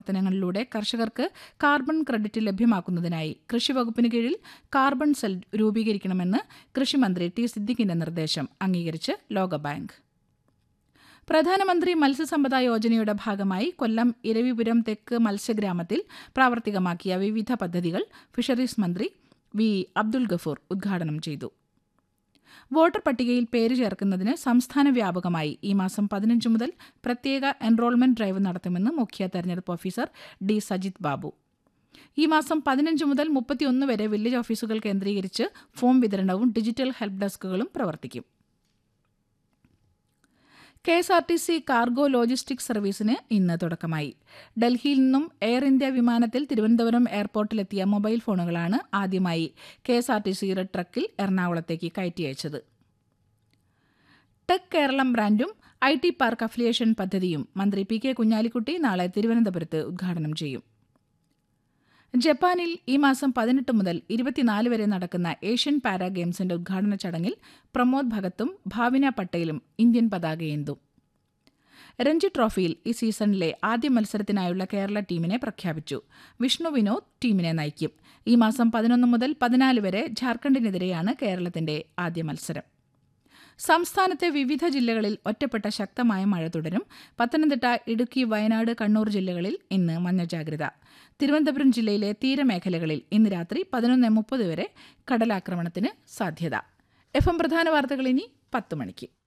പ്രവർത്തനങ്ങളിലൂടെ കർഷകർക്ക് carbon credit ലഭ്യമാക്കുന്നതിനായി കൃഷിവകുപ്പിന് കീഴിൽ കാർബൺ സെൽ രൂപീകരിക്കണമെന്ന് കൃഷിമന്ത്രി ടി സിദ്ദിഖിന്റെ നിർദ്ദേശം അംഗീകരിച്ച് ലോകബാങ്ക് പ്രധാനമന്ത്രി മത്സ്യസമ്പദ യോജനയുടെ ഭാഗമായി കൊല്ലം ഇരവിപുരം തെക്ക് മത്സ്യഗ്രാമത്തിൽ പ്രാവർത്തികമാക്കിയ വിവിധ പദ്ധതികൾ ഫിഷറീസ് മന്ത്രി വി അബ്ദുൽ ഗഫൂർ ഉദ്ഘാടനം ചെയ്തു വോട്ടർ പട്ടികയിൽ പേര് ചേർക്കുന്നതിന് സംസ്ഥാന വ്യാപകമായി ഈ മാസം പതിനഞ്ച് മുതൽ പ്രത്യേക എൻറോൾമെന്റ് ഡ്രൈവ് നടത്തുമെന്ന് മുഖ്യ തെരഞ്ഞെടുപ്പ് ഓഫീസർ ഡി സജിത് ബാബു ഈ മാസം പതിനഞ്ച് മുതൽ മുപ്പത്തിയൊന്ന് വരെ വില്ലേജ് ഓഫീസുകൾ കേന്ദ്രീകരിച്ച് ഫോം വിതരണവും ഡിജിറ്റൽ ഹെൽപ്പ് ഡെസ്കുകളും പ്രവർത്തിക്കും K S R T C cargo logistics സർവീസിന് ഇന്ന് തുടക്കമായി ഡൽഹിയിൽ നിന്നും എയർ ഇന്ത്യ വിമാനത്തിൽ തിരുവനന്തപുരം എയർപോർട്ടിലെത്തിയ മൊബൈൽ ഫോണുകളാണ് ആദ്യമായി കെ എസ് ആർ ടി സിയുടെ ട്രക്കിൽ എറണാകുളത്തേക്ക് കയറ്റി അയച്ചത് ടെക് കേരളം ബ്രാൻഡും ഐ ടി പാർക്ക് അഫിലിയേഷൻ പദ്ധതിയും മന്ത്രി പി കെ കുഞ്ഞാലിക്കുട്ടി നാളെ തിരുവനന്തപുരത്ത് ഉദ്ഘാടനം ചെയ്യും ജപ്പാനിൽ ഈ മാസം പതിനെട്ട് മുതൽ ഇരുപത്തിനാല് വരെ നടക്കുന്ന ഏഷ്യൻ പാരാ ഗെയിംസിന്റെ ഉദ്ഘാടന ചടങ്ങിൽ പ്രമോദ് ഭഗത്തും ഭാവിന പട്ടേലും ഇന്ത്യൻ പതാകയേന്തും രഞ്ജി ട്രോഫിയിൽ ഈ സീസണിലെ ആദ്യ മത്സരത്തിനായുള്ള കേരള ടീമിനെ പ്രഖ്യാപിച്ചു വിഷ്ണു വിനോദ് ടീമിനെ നയിക്കും ഈ മാസം പതിനൊന്ന് മുതൽ പതിനാല് വരെ ജാർഖണ്ഡിനെതിരെയാണ് കേരളത്തിന്റെ ആദ്യ മത്സരം സംസ്ഥാനത്തെ വിവിധ ജില്ലകളിൽ ഒറ്റപ്പെട്ട ശക്തമായ മഴ തുടരും പത്തനംതിട്ട ഇടുക്കി വയനാട് കണ്ണൂർ ജില്ലകളിൽ ഇന്ന് മഞ്ഞ ജാഗ്രത തിരുവനന്തപുരം ജില്ലയിലെ തീരമേഖലകളിൽ ഇന്ന് രാത്രി പതിനൊന്ന് മുപ്പത് വരെ കടലാക്രമണത്തിന് സാധ്യത എഫ് എം പ്രധാന വാർത്തകൾ ഇനി പത്ത് മണിക്ക്